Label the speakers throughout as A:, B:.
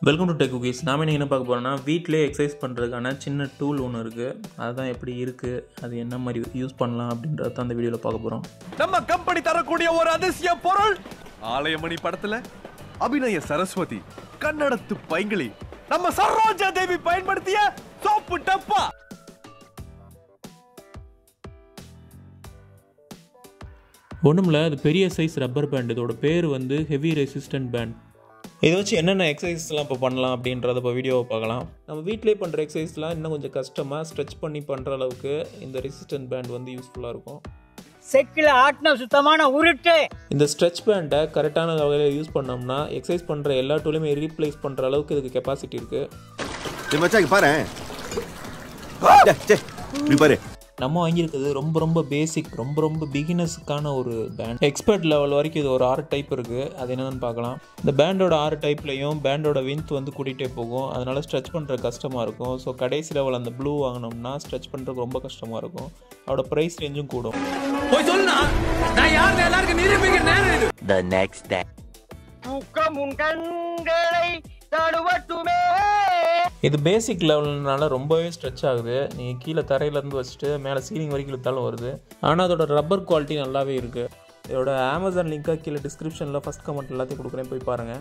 A: Welcome to tech cookies நாம இன்னைக்கு என்ன பார்க்க போகிறோம்னா வீட்டிலே எக்ஸசைஸ் பண்ணுறதுக்கான சின்ன டூல் ஒன்று இருக்குது அதுதான் எப்படி இருக்குது அது என்ன மாதிரி யூஸ் பண்ணலாம் அப்படின்றத தான் அந்த வீடியோவில் பார்க்க போகிறோம்
B: நம்ம கம்பெனி தரக்கூடிய ஒரு அதிசய பொருள் ஆலயமணி படத்துல அபிநய சரஸ்வதி கன்னடத்து பைங்கிளி நம்ம சரோஜா தேவி பயன்படுத்திய சோப்பு டப்பா
A: ஒன்றுமில்ல அது பெரிய சைஸ் ரப்பர் பேண்ட் இதோட பேர் வந்து ஹெவி ரெசிஸ்டன்ட் பேண்ட் இதை வச்சு என்னென்ன எக்ஸசைஸ்லாம் இப்போ பண்ணலாம் அப்படின்றத இப்போ வீடியோவை பார்க்கலாம் நம்ம வீட்டிலே பண்ணுற எக்ஸசைஸ்லாம் இன்னும் கொஞ்சம் கஷ்டமாக ஸ்ட்ரெச் பண்ணி பண்ணுற அளவுக்கு இந்த ரெசிஸ்டன்ட் பேண்ட் வந்து யூஸ்ஃபுல்லாக இருக்கும்
C: செக்கில் ஆட்டின சுத்தமான உருட்டு
A: இந்த ஸ்ட்ரெச் பேண்ட்டை கரெக்டான வகையில் யூஸ் பண்ணோம்னா எக்ஸசைஸ் பண்ணுற எல்லா டூலையுமே ரீப்ளேஸ் பண்ணுற அளவுக்கு இதுக்கு கெப்பாசிட்டி இருக்குது
D: டேய் மச்சான் இங்க பாரு இப்படி பாரு
A: நம்ம வாங்கியிருக்கிறது ரொம்ப ரொம்ப பேசிக் ரொம்ப ரொம்ப பிகினர்ஸுக்கான ஒரு பேண்ட் எக்ஸ்பர்ட் லெவல் வரைக்கும் இது ஒரு ஆறு டைப் இருக்குது அது என்னென்னு பார்க்கலாம் இந்த பேண்டோட ஆறு டைப்லையும் பேண்டோட விந்த் வந்து கூட்டிகிட்டே போகும் அதனால் ஸ்ட்ரெச் பண்ணுற கஷ்டமாக இருக்கும் ஸோ கடைசி லெவல் அந்த ப்ளூ வாங்கினோம்னா ஸ்ட்ரெச் பண்ணுறதுக்கு ரொம்ப கஷ்டமாக இருக்கும் அதோட ப்ரைஸ் ரேஞ்சும் கூடும்
E: the next day.
C: தூக்கம் உன் கண்களை தடுவட்டுமே
A: இது பேசிக் லெவல்னால ரொம்பவே ஸ்ட்ரெச் ஆகுது நீங்கள் கீழே தரையிலேருந்து வச்சுட்டு மேலே சீலிங் வரைக்கும் இழுத்தாலும் வருது ஆனால் அதோட ரப்பர் குவாலிட்டி நல்லாவே இருக்குது இதோட அமேசான் லிங்காக கீழே டிஸ்கிரிப்ஷனில் ஃபஸ்ட் கமெண்ட் எல்லாத்தையும் கொடுக்குறேன் போய் பாருங்கள்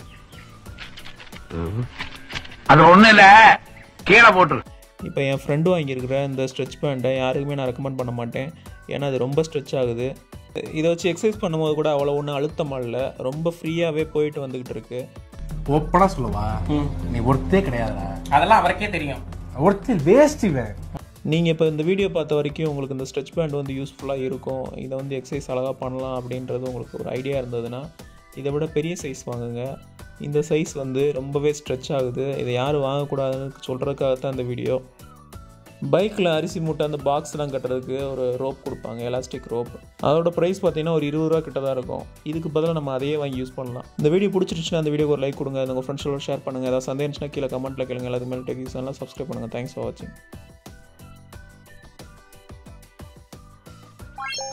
F: அது ஒண்ணு இல்ல கீழே போட்டுரு
A: இப்போ என் ஃப்ரெண்டு வாங்கியிருக்கிற இந்த ஸ்ட்ரெச் பேண்ட்டை யாருக்குமே நான் ரெக்கமெண்ட் பண்ண மாட்டேன் ஏன்னா அது ரொம்ப ஸ்ட்ரெச் ஆகுது இதை வச்சு எக்ஸசைஸ் பண்ணும்போது கூட அவ்வளோ ஒன்றும் அழுத்தமாக இல்லை ரொம்ப ஃப்ரீயாகவே போயிட்டு வந்துக்கிட்டு இருக்கு
G: ஓப்பனா சொல்லவா நீ ஒருத்தே கிடையாதுடா
H: அதெல்லாம் அவருக்கே தெரியும்
G: ஒருத்தர் வேஸ்ட் இவன்
A: நீங்கள் இப்போ இந்த வீடியோ பார்த்த வரைக்கும் உங்களுக்கு இந்த ஸ்ட்ரெச் பேண்ட் வந்து யூஸ்ஃபுல்லாக இருக்கும் இதை வந்து எக்ஸசைஸ் அழகாக பண்ணலாம் அப்படின்றது உங்களுக்கு ஒரு ஐடியா இருந்ததுன்னா இதை விட பெரிய சைஸ் வாங்குங்க இந்த சைஸ் வந்து ரொம்பவே ஸ்ட்ரெச் ஆகுது இதை யார் வாங்கக்கூடாதுன்னு சொல்கிறதுக்காக தான் இந்த வீடியோ பைக்கில் அரிசி மூட்டை அந்த பாக்ஸ்லாம் கட்டுறதுக்கு ஒரு ரோப் கொடுப்பாங்க எலாஸ்டிக் ரோப் அதோட ப்ரைஸ் பார்த்தீங்கன்னா ஒரு இருபது ரூபா கிட்ட தான் இருக்கும் இதுக்கு பதிலாக நம்ம அதையே வாங்கி யூஸ் பண்ணலாம் இந்த வீடியோ பிடிச்சிருச்சுன்னா அந்த வீடியோக்கு ஒரு லைக் கொடுங்க உங்கள் ஃப்ரெண்ட்ஸோட ஷேர் பண்ணுங்கள் ஏதாவது சந்தேகம் இருந்துச்சுன்னா கீழே கமெண்ட்டில் கேளுங்க எல்லாத்துக்கு மேலே டெக் சேனலாக சப்ஸ்கிரைப் பண்ணுங்கள் தேங்க்ஸ் ஃபார் வாட்சிங்